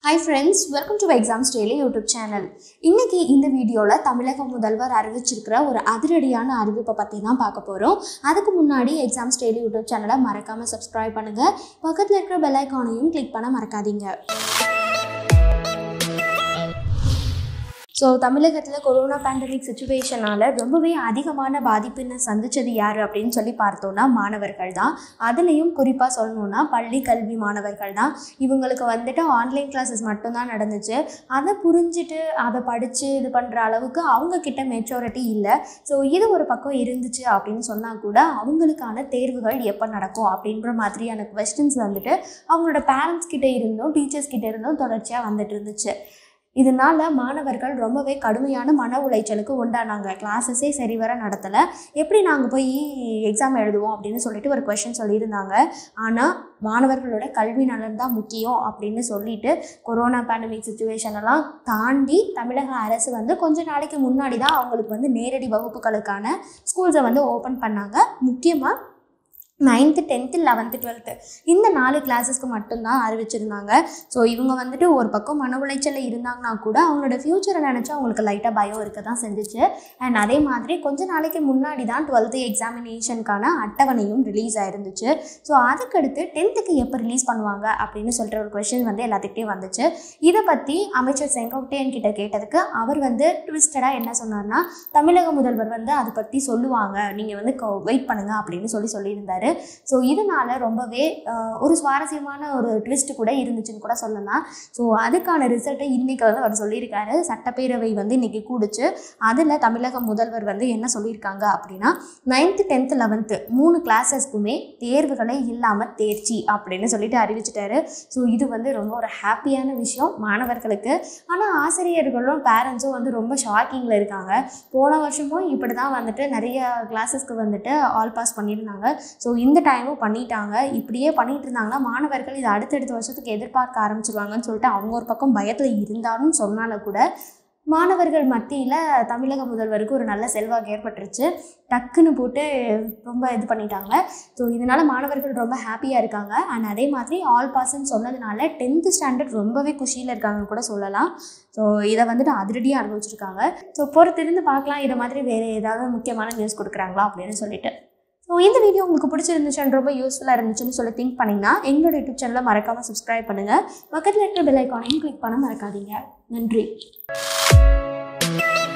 hi friends welcome to Exams Daily YouTube channel இன்னைக்கு இந்த வீடியோவில் தமிழக முதல்வர் அறிவிச்சிருக்கிற ஒரு அதிரடியான அறிவிப்பை பற்றி தான் பார்க்க போகிறோம் அதுக்கு முன்னாடி எக்ஸாம்ஸ் டெய்லி யூடியூப் சேனலை மறக்காமல் சப்ஸ்கிரைப் பண்ணுங்கள் பக்கத்தில் இருக்கிற பெல் ஐக்கானையும் கிளிக் பண்ண மறக்காதீங்க ஸோ தமிழகத்தில் கொரோனா பேண்டமிக் சுச்சுவேஷனால் ரொம்பவே அதிகமான பாதிப்பினை சந்திச்சது யார் அப்படின்னு சொல்லி பார்த்தோன்னா மாணவர்கள் தான் அதுலேயும் குறிப்பாக சொல்லணுன்னா பள்ளி கல்வி மாணவர்கள் தான் இவங்களுக்கு வந்துட்டு ஆன்லைன் கிளாஸஸ் மட்டும்தான் நடந்துச்சு அதை புரிஞ்சுட்டு அதை படித்து இது பண்ணுற அளவுக்கு அவங்க கிட்ட மெச்சூரிட்டி இல்லை ஸோ இது ஒரு பக்கம் இருந்துச்சு அப்படின்னு சொன்னால் கூட அவங்களுக்கான தேர்வுகள் எப்போ நடக்கும் அப்படின்ற மாதிரியான கொஸ்டின்ஸ் வந்துட்டு அவங்களோட பேரண்ட்ஸ் கிட்ட இருந்தும் டீச்சர்ஸ் கிட்ட இருந்தும் தொடர்ச்சியாக வந்துட்டு இருந்துச்சு இதனால மாணவர்கள் ரொம்பவே கடுமையான மன உளைச்சலுக்கு உண்டானாங்க கிளாஸஸே சரிவர நடத்தலை எப்படி நாங்கள் போய் எக்ஸாம் எழுதுவோம் அப்படின்னு சொல்லிட்டு ஒரு கொஷின் சொல்லியிருந்தாங்க ஆனால் மாணவர்களோட கல்வி நலன் தான் முக்கியம் அப்படின்னு சொல்லிட்டு கொரோனா பேண்டமிக் சுச்சுவேஷனெல்லாம் தாண்டி தமிழக அரசு வந்து கொஞ்ச நாளைக்கு முன்னாடி தான் அவங்களுக்கு வந்து நேரடி வகுப்புகளுக்கான ஸ்கூல்ஸை வந்து ஓப்பன் பண்ணாங்க முக்கியமாக நைன்த்து டென்த்து லெவன்த்து டுவெல்த்து இந்த நாலு கிளாஸஸ்க்கு மட்டும்தான் அறிவிச்சிருந்தாங்க ஸோ இவங்க வந்துட்டு ஒரு பக்கம் மன உளைச்சலில் இருந்தாங்கன்னா கூட அவங்களோட ஃப்யூச்சரை நினச்சி அவங்களுக்கு லைட்டாக பயம் இருக்க தான் செஞ்சுச்சு அண்ட் அதே மாதிரி கொஞ்ச நாளைக்கு முன்னாடி தான் டுவெல்த்து எக்ஸாமினேஷனுக்கான அட்டவணையும் ரிலீஸ் ஆயிருந்துச்சு ஸோ அதுக்கடுத்து டென்த்துக்கு எப்போ ரிலீஸ் பண்ணுவாங்க அப்படின்னு சொல்கிற ஒரு கொஷின் வந்து எல்லாத்துக்கிட்டே வந்துச்சு இதை பற்றி அமைச்சர் செங்கோட்டையன் கிட்ட கேட்டதுக்கு அவர் வந்து ட்விஸ்டடாக என்ன சொன்னார்னா தமிழக முதல்வர் வந்து அதை பற்றி சொல்லுவாங்க நீங்கள் வந்து வெயிட் பண்ணுங்க அப்படின்னு சொல்லி சொல்லியிருந்தாரு ஸோ இதனால ரொம்பவே ஆஹ், ஒரு சுவாரஸ்யமான ஒரு ட்விஸ்ட் கூட இருந்துச்சுன்னு கூட சொல்லலாம் ஸோ அதுக்கான ரிசல்ட்டை இன்னைக்கு வந்து அவர் சொல்லியிருக்காரு சட்டப்பேரவை வந்து இன்னைக்கு கூடிச்சு அதில் தமிழக முதல்வர் வந்து என்ன சொல்லியிருக்காங்க அப்படின்னா நைன்த்து டென்த்து லெவன்த்து மூணு கிளாஸஸ்க்குமே தேர்வுகளே இல்லாமல் தேர்ச்சி அப்படின்னு சொல்லிட்டு அறிவிச்சிட்டாரு ஸோ இது வந்து ரொம்ப ஒரு ஹாப்பியான விஷயம் மாணவர்களுக்கு ஆனால் ஆசிரியர்களும் பேரண்ட்ஸும் வந்து ரொம்ப ஷாக்கிங்கில் இருக்காங்க போன வருஷமும் இப்படி தான் வந்துட்டு நிறைய கிளாஸஸ்க்கு வந்துட்டு ஆல் பாஸ் பண்ணியிருந்தாங்க ஸோ இந்த டைமும் பண்ணிட்டாங்க இப்படியே பண்ணிட்டு இருந்தாங்கன்னா மாணவர்கள் இதை அடுத்தடுத்த வருஷத்துக்கு எதிர்பார்க்க ஆரம்பிச்சிருவாங்கன்னு சொல்லிட்டு அவங்க ஒரு பக்கம் பயத்தில் இருந்தாலும் சொன்னாலும் கூட மாணவர்கள் மத்தியில் தமிழக முதல்வருக்கு ஒரு நல்ல செல்வாக்கு ஏற்பட்டுருச்சு டக்குன்னு போட்டு ரொம்ப இது பண்ணிட்டாங்க ஸோ இதனால் மாணவர்கள் ரொம்ப ஹாப்பியாக இருக்காங்க அண்ட் அதே மாதிரி ஆல் பாஸ்ன்னு சொன்னதுனால டென்த்து ஸ்டாண்டர்ட் ரொம்பவே குஷியில் இருக்காங்கன்னு கூட சொல்லலாம் ஸோ இதை வந்துட்டு அதிரடியாக அனுபவிச்சிருக்காங்க ஸோ பொறுத்திருந்து பார்க்கலாம் இதை மாதிரி வேறு ஏதாவது முக்கியமான நியூஸ் கொடுக்குறாங்களா அப்படின்னு சொல்லிட்டு ஸோ இந்த வீடியோ உங்களுக்கு பிடிச்சிருந்துச்சுன்னு ரொம்ப யூஸ்ஃபுல்லாக இருந்துச்சுன்னு சொல்லி திங்க் பண்ணிங்கன்னா எங்களோட யூடியூப் சேனலை மறக்காமல் சப்ஸ்கிரைப் பண்ணுங்கள் பக்கத்தில் இருக்கிற பெல் ஐக்கானையும் கிளிக் பண்ண மறக்காதீங்க நன்றி